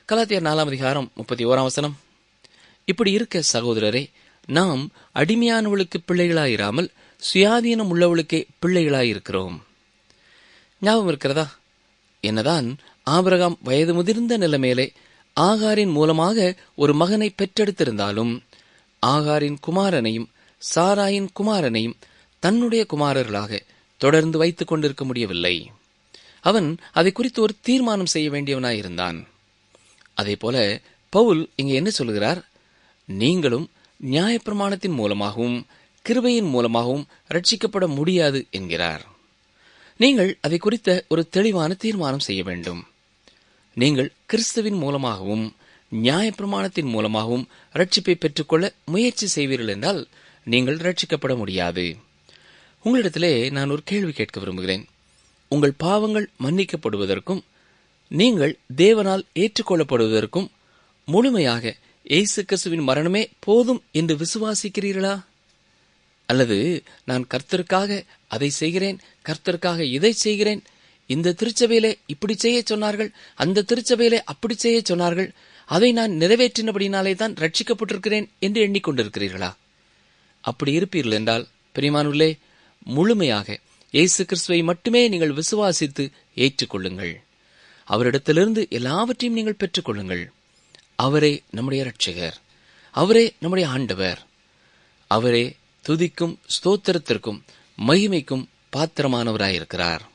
கலாத்தியர் நாலாம் அதிகாரம் முப்பத்தி ஓராம் வசனம் இப்படி இருக்க சகோதரரே நாம் அடிமையானவளுக்கு பிள்ளைகளாயிராமல் சுயாதீனம் உள்ளவளுக்கே பிள்ளைகளாயிருக்கிறோம் ஞாபகம் இருக்கிறதா என்னதான் ஆபிரகாம் வயது முதிர்ந்த நிலைமையிலே ஆகாரின் மூலமாக ஒரு மகனை பெற்றெடுத்திருந்தாலும் ஆகாரின் குமாரனையும் சாராயின் குமாரனையும் தன்னுடைய குமாரர்களாக தொடர்ந்து வைத்துக் கொண்டிருக்க முடியவில்லை அவன் அதை குறித்து ஒரு தீர்மானம் செய்ய வேண்டியவனாயிருந்தான் அதே போல பவுல் இங்கே என்ன சொல்கிறார் நீங்களும் நியாயப்பிரமாணத்தின் மூலமாகவும் கிருபையின் மூலமாகவும் ரட்சிக்கப்பட முடியாது என்கிறார் நீங்கள் அதை குறித்த ஒரு தெளிவான தீர்மானம் செய்ய வேண்டும் நீங்கள் கிறிஸ்துவின் மூலமாகவும் நியாயப்பிரமாணத்தின் மூலமாகவும் ரட்சிப்பை பெற்றுக்கொள்ள முயற்சி செய்வீர்கள் என்றால் நீங்கள் ரட்சிக்கப்பட முடியாது உங்களிடத்திலே நான் ஒரு கேள்வி கேட்க விரும்புகிறேன் உங்கள் பாவங்கள் மன்னிக்கப்படுவதற்கும் நீங்கள் தேவனால் ஏற்றுக்கொள்ளப்படுவதற்கும் முழுமையாக இயேசு கிறிஸ்துவின் மரணமே போதும் என்று விசுவாசிக்கிறீர்களா அல்லது நான் கர்த்தருக்காக அதை செய்கிறேன் கர்த்தருக்காக இதை செய்கிறேன் இந்த திருச்சபையிலே இப்படி செய்ய சொன்னார்கள் அந்த திருச்சபையிலே அப்படி செய்ய சொன்னார்கள் அதை நான் நிறைவேற்றினபடினாலே தான் ரட்சிக்கப்பட்டிருக்கிறேன் என்று எண்ணிக்கொண்டிருக்கிறீர்களா அப்படி இருப்பீர்கள் என்றால் பிரிமானுள்ளே முழுமையாக இயேசு கிறிஸ்துவை மட்டுமே நீங்கள் விசுவாசித்து ஏற்றுக்கொள்ளுங்கள் அவரிடத்திலிருந்து எல்லாவற்றையும் நீங்கள் பெற்றுக்கொள்ளுங்கள் அவரே நம்முடைய இரட்சகர் அவரே நம்முடைய ஆண்டவர் அவரே துதிக்கும் ஸ்தோத்திரத்திற்கும் மகிமைக்கும் பாத்திரமானவராயிருக்கிறார்